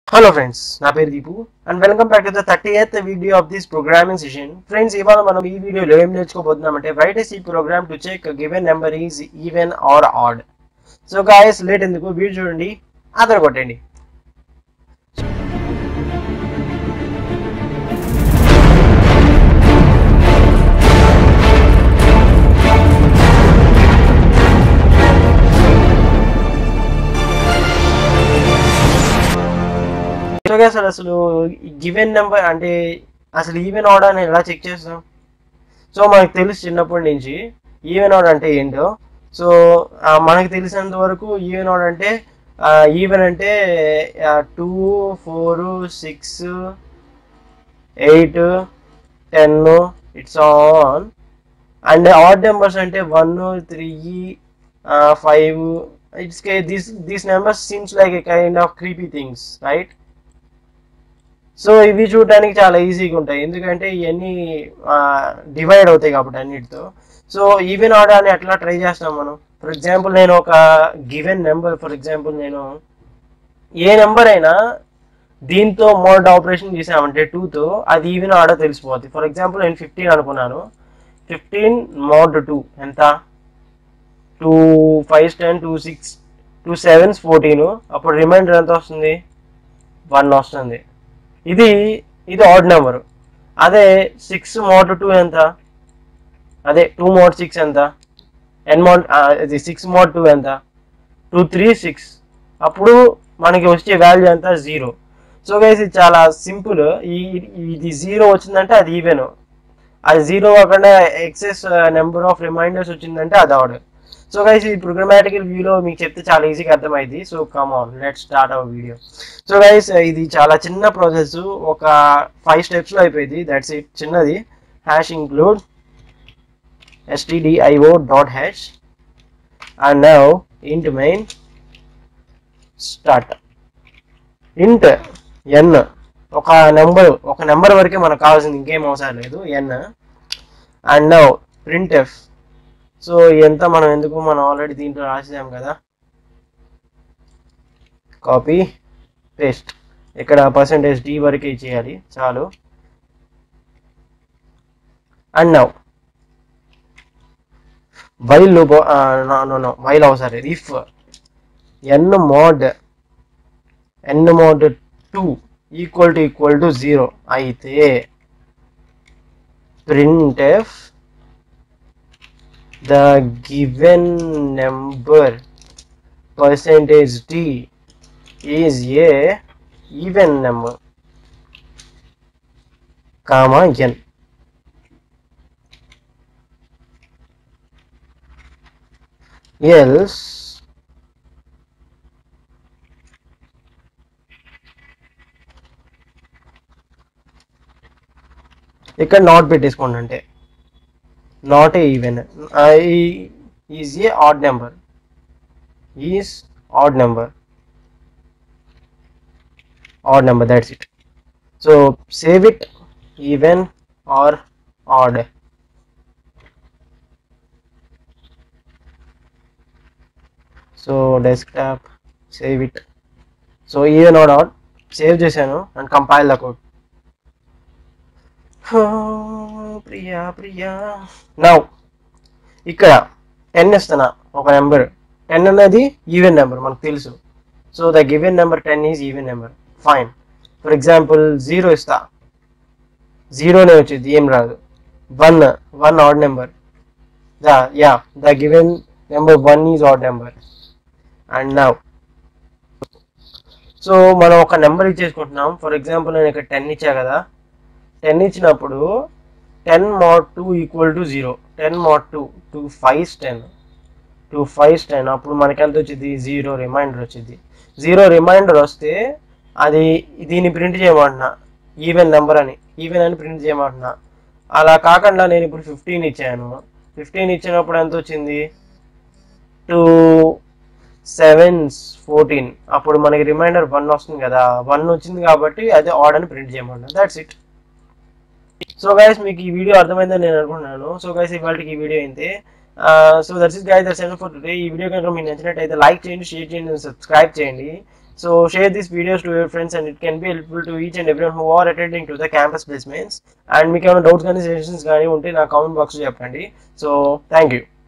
hello friends నా పేరు Deepu and welcome back to the thirty eighth video of this programming session friends ఇవాళ మనం ఈ వీడియోలో ఏం నేర్చుకోబోతున్నామంటే రైట్ ఎస్ ఈ program to check given number is even or odd so guys let ఎందుకు వీడియో చూడండి ఆధార్ కొట్టండి సో guys, అసలు గివెన్ నెంబర్ అంటే అసలు ఈవెన్ ఆర్డర్ అని ఎలా చెక్ చేస్తాం సో మనకు తెలుసు చిన్నప్పటి నుంచి ఈవెన్ ఆర్డర్ అంటే ఏంటో సో ఆ, మనకు తెలిసినంత వరకు ఈవెన్ ఆర్డర్ అంటే ఈవెన్ అంటే two four six eight ten it's on and odd numbers అంటే one three five it's this these numbers seems like a kind of creepy things right so ఇవి చూడడానికి చాలా ఈజీగా ఉంటాయి ఎందుకంటే ఇవన్నీ డివైడ్ అవుతాయి కాబట్టి అన్నిటితో సో ఈవెన్ ఆర్డర్ అని ఎట్లా ట్రై చేస్తాం మనం ఫర్ ఎగ్జాంపుల్ నేను ఒక గివెన్ నెంబర్ ఫర్ ఎగ్జాంపుల్ నేను ఏ నెంబర్ అయినా దీంతో మోడ్ ఆపరేషన్ చేసామంటే టూతో అది ఈవెన్ ఆర్డర్ తెలిసిపోద్ది ఫర్ ఎగ్జాంపుల్ నేను ఫిఫ్టీన్ అనుకున్నాను ఫిఫ్టీన్ మోడ్ టూ ఎంత two five ten two six two sevens fourteen అప్పుడు రిమైండర్ ఎంత వస్తుంది వన్ వస్తుంది ఇది ఇది ఆడ్ నెంబర్ అదే సిక్స్ మోడ్ టూ ఎంత అదే టూ మోడ్ సిక్స్ ఎంత ఎన్ మోడ్ ఇది సిక్స్ మోడ్ టూ ఎంత టూ త్రీ సిక్స్ అప్పుడు మనకి వచ్చే వాల్యూ ఎంత జీరో సో గైస్ ఇది చాలా సింపుల్ ఈ ఇది జీరో వచ్చిందంటే అది ఈవెన్ అది జీరో కాకుండా ఎక్సెస్ నెంబర్ ఆఫ్ రిమైండర్స్ వచ్చిందంటే అది ఆడ్ సో గైస్ ఈ ప్రోగ్రామాటికల్ వ్యూలో మీకు చెప్తే చాలా ఈజీగా అర్థమైంది so come on let start our video so guys ఇది చాలా చిన్న ప్రాసెస్ ఒక ఫైవ్ స్టెప్స్లో అయిపోయింది దట్స్ ఇట్ చిన్నది hash include stdio dot hash and now int main start int n ఒక నెంబర్ ఒక నెంబర్ వరకే మనకు కావాల్సింది ఇంకేం అవసరం లేదు N and now print F so ఎంత మనం ఎందుకు మనం ఆల్రెడీ దీంట్లో రాసేసాం కదా కాపీ పేస్ట్ ఇక్కడ పర్సంటేజ్ డి వరకే చేయాలి చాలు and now while loop no no while అవసరం if N mod N mod two equal to equal to zero అయితే print F the given number percentage D is a even number comma N else ఇక్కడ not పెట్టేసుకోండి అంటే not a even is a odd number is odd number odd number that's it so save it even or odd so desktop save it so even or out save చేశాను and compile the code ప్రియా ప్రియా now ఇక్కడ ten ఇస్తున్నా ఒక number ten అనేది even number మనకు తెలుసు so the given number ten is even number fine for example zero ఇస్తా జీరోనే వచ్చింది ఏం రాదు one one add number the ya the given number one is odd number and now so మనం ఒక నెంబర్ ఇచ్చేసుకుంటున్నాం ఫర్ ఎగ్జాంపుల్ నేను ఇక్కడ ten ఇచ్చా కదా టెన్ ఇచ్చినప్పుడు ten mod two equal to zero ten mod two two five ten two five ten అప్పుడు మనకి ఎంత వచ్చింది జీరో రిమైండర్ వచ్చింది జీరో రిమైండర్ వస్తే అది దీన్ని ప్రింట్ చేయమంటున్నా ఈవెన్ నెంబర్ అని ఈవెన్ అని ప్రింట్ చేయమంటున్నా అలా కాకుండా నేను ఇప్పుడు ఫిఫ్టీన్ ఇచ్చాను ఫిఫ్టీన్ ఇచ్చినప్పుడు ఎంత వచ్చింది టూ సెవెన్ ఫోర్టీన్ అప్పుడు మనకి రిమైండర్ వన్ వస్తుంది కదా వన్ వచ్చింది కాబట్టి అదే ఆర్డర్ అని ప్రింట్ చేయమన్నా దాట్స్ ఇట్ సో గైస్ మీకు ఈ వీడియో అర్థమైందని నేను అనుకుంటున్నాను సో గైస్ ఇవాళకి ఈ వీడియో అయితే so that's it guys that's for today ఈ వీడియో కనుక మీకు నచ్చినట్టయితే లైక్ చేయండి షేర్ చేయండి సబ్స్క్రైబ్ చేయండి so share this videos to your friends and it can be helpful to each and every who are attending to the campus placements and మీకు ఏమైనా doubts కానీ సజెషన్స్ కానీ ఉంటే నా కామెంట్ బాక్స్లో చెప్పండి సో థ్యాంక్ యూ